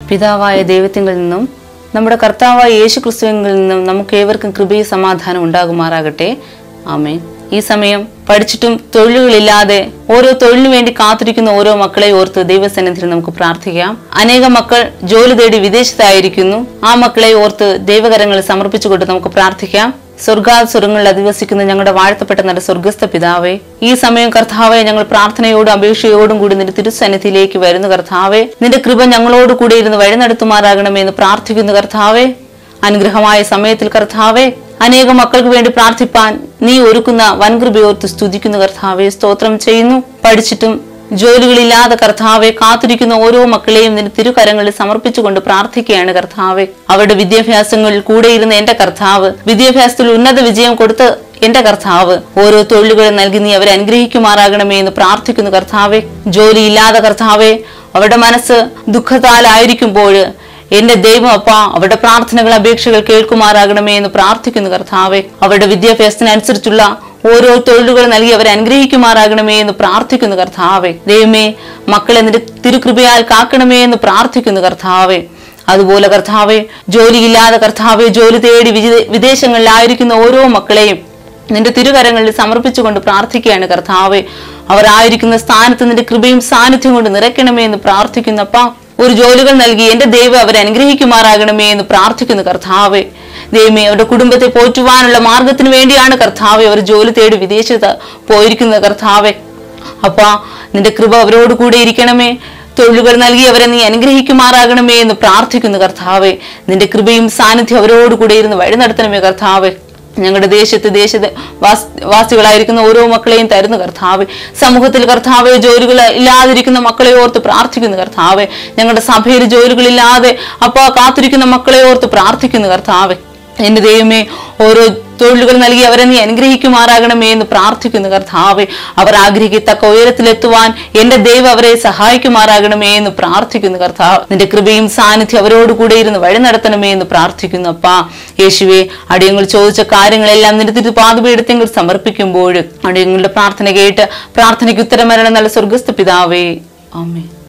പിതാവായ ദൈവത്തിങ്കിൽ നിന്നും നമ്മുടെ കർത്താവായ യേശു ക്രിസ്തുവിൽ നിന്നും നമുക്ക് ഏവർക്കും കൃപയും സമാധാനം ഉണ്ടാകുമാറാകട്ടെ ആമേൻ ഈ സമയം പഠിച്ചിട്ടും തൊഴിലുകളില്ലാതെ ഓരോ തൊഴിലിനു വേണ്ടി കാത്തിരിക്കുന്ന ഓരോ മക്കളെ ഓർത്ത് ദൈവസന്നിധിയിൽ നമുക്ക് പ്രാർത്ഥിക്കാം അനേകം മക്കൾ ജോലി തേടി വിദേശത്തായിരിക്കുന്നു ആ മക്കളെ ഓർത്ത് ദൈവകരങ്ങളിൽ സമർപ്പിച്ചുകൊണ്ട് നമുക്ക് പ്രാർത്ഥിക്കാം സ്വർഗാസുരങ്ങളിൽ അധിവസിക്കുന്ന ഞങ്ങളുടെ വാഴ്ത്തപ്പെട്ട നല്ല സ്വർഗസ്ഥ പിതാവേ ഈ സമയം കർത്താവെ ഞങ്ങൾ പ്രാർത്ഥനയോടും അപേക്ഷയോടും കൂടി നിന്റെ തിരുസന്നിധിയിലേക്ക് വരുന്നു കർത്താവെ നിന്റെ കൃപ ഞങ്ങളോട് കൂടെ ഇരുന്ന് വഴി നടത്തുമാറാകണമേ എന്ന് പ്രാർത്ഥിക്കുന്നു കർത്താവെ അനുഗ്രഹമായ സമയത്തിൽ കർത്താവെ അനേകം മക്കൾക്ക് വേണ്ടി പ്രാർത്ഥിപ്പാൻ നീ ഒരുക്കുന്ന വൻകൃപയോർത്ത് സ്തുതിക്കുന്നു കർത്താവെ സ്തോത്രം ചെയ്യുന്നു പഠിച്ചിട്ടും ജോലികളില്ലാതെ കർത്താവെ കാത്തിരിക്കുന്ന ഓരോ മക്കളെയും നിന്റെ തിരുകരങ്ങളിൽ സമർപ്പിച്ചുകൊണ്ട് പ്രാർത്ഥിക്കുകയാണ് കർത്താവെ അവരുടെ വിദ്യാഭ്യാസങ്ങളിൽ കൂടെ ഇരുന്ന എന്റെ കർത്താവ് വിദ്യാഭ്യാസത്തിൽ ഉന്നത വിജയം കൊടുത്ത് എന്റെ കർത്താവ് ഓരോ തൊഴിലുകളും നൽകി നീ അവരെ അനുഗ്രഹിക്കുമാറാകണമേ എന്ന് പ്രാർത്ഥിക്കുന്നു കർത്താവെ ജോലിയില്ലാതെ കർത്താവെ അവരുടെ മനസ്സ് ദുഃഖത്താലായിരിക്കുമ്പോൾ എന്റെ ദൈവം അപ്പ അവരുടെ പ്രാർത്ഥനകൾ അപേക്ഷകൾ കേൾക്കുമാറാകണമേ എന്ന് പ്രാർത്ഥിക്കുന്നു കർത്താവെ അവരുടെ വിദ്യാഭ്യാസത്തിനനുസരിച്ചുള്ള ഓരോ തൊഴിലുകൾ നൽകി അവരെ അനുഗ്രഹിക്കുമാറാകണമേ എന്ന് പ്രാർത്ഥിക്കുന്നു കർത്താവെ ദൈവമേ മക്കളെ നിന്റെ തിരുകൃപയാൽ കാക്കണമേ എന്ന് പ്രാർത്ഥിക്കുന്നു കർത്താവെ അതുപോലെ കർത്താവെ ജോലിയില്ലാതെ കർത്താവെ ജോലി തേടി വിജി- വിദേശങ്ങളിലായിരിക്കുന്ന ഓരോ മക്കളെയും നിന്റെ തിരുകരങ്ങളിൽ സമർപ്പിച്ചുകൊണ്ട് പ്രാർത്ഥിക്കുകയാണ് കർത്താവെ അവർ ആയിരിക്കുന്ന സ്ഥാനത്ത് നിന്റെ കൃപയും സാന്നിധ്യം കൊണ്ട് നിറയ്ക്കണമേ എന്ന് പ്രാർത്ഥിക്കുന്നപ്പ ഒരു ജോലികൾ നൽകി എന്റെ ദൈവം അവരെ അനുഗ്രഹിക്കുമാറാകണമേ എന്ന് പ്രാർത്ഥിക്കുന്നു കർത്താവെ ദൈവമേ അവരുടെ കുടുംബത്തെ പോറ്റുവാനുള്ള മാർഗത്തിന് വേണ്ടിയാണ് കർത്താവെ അവർ ജോലി തേടി വിദേശത്ത് പോയിരിക്കുന്നത് കർത്താവെ അപ്പ നിന്റെ കൃപ അവരോട് കൂടെ ഇരിക്കണമേ തൊഴിലുകൾ നൽകി അവരെ നീ അനുഗ്രഹിക്കുമാറാകണമേ എന്ന് പ്രാർത്ഥിക്കുന്നു കർത്താവെ നിന്റെ കൃപയും സാന്നിധ്യം അവരോട് കൂടെ ഇരുന്ന് വഴി നടത്തണമേ കർത്താവെ ഞങ്ങളുടെ ദേശത്ത് ദേശത്ത് വാസ്- വാസികളായിരിക്കുന്ന ഓരോ മക്കളെയും തരുന്നു കർത്താവെ സമൂഹത്തിൽ കർത്താവെ ജോലികൾ ഇല്ലാതിരിക്കുന്ന മക്കളെ ഓർത്ത് പ്രാർത്ഥിക്കുന്നു കർത്താവെ ഞങ്ങളുടെ സഭയിൽ ജോലികളില്ലാതെ അപ്പ കാത്തിരിക്കുന്ന മക്കളെ ഓർത്ത് പ്രാർത്ഥിക്കുന്നു കർത്താവെ എന്റെ ദൈവമേ ഓരോ തൊഴിലുകൾ നൽകി അവരെ നീ അനുഗ്രഹിക്കുമാറാകണമേ എന്ന് പ്രാർത്ഥിക്കുന്നു കർത്താവെ അവർ ആഗ്രഹിക്കത്തക്ക ഉയരത്തിലെത്തുവാൻ എന്റെ ദൈവം അവരെ സഹായിക്കുമാറാകണമേ എന്ന് പ്രാർത്ഥിക്കുന്നു കർത്താവ് നിന്റെ കൃപയും സാന്നിധ്യം അവരോട് കൂടെ ഇരുന്ന് വഴി നടത്തണമേ എന്ന് പ്രാർത്ഥിക്കുന്നു അപ്പാ യേശുവെ അടിയങ്ങൾ ചോദിച്ച കാര്യങ്ങളെല്ലാം നിന്റെ തിരുപാതപീഠത്തെങ്കിൽ സമർപ്പിക്കുമ്പോൾ അടിയങ്ങളുടെ പ്രാർത്ഥന കേട്ട് പ്രാർത്ഥനയ്ക്ക് ഉത്തരം വരണം നല്ല സ്വർഗസ്ഥ പിതാവേ ആമേ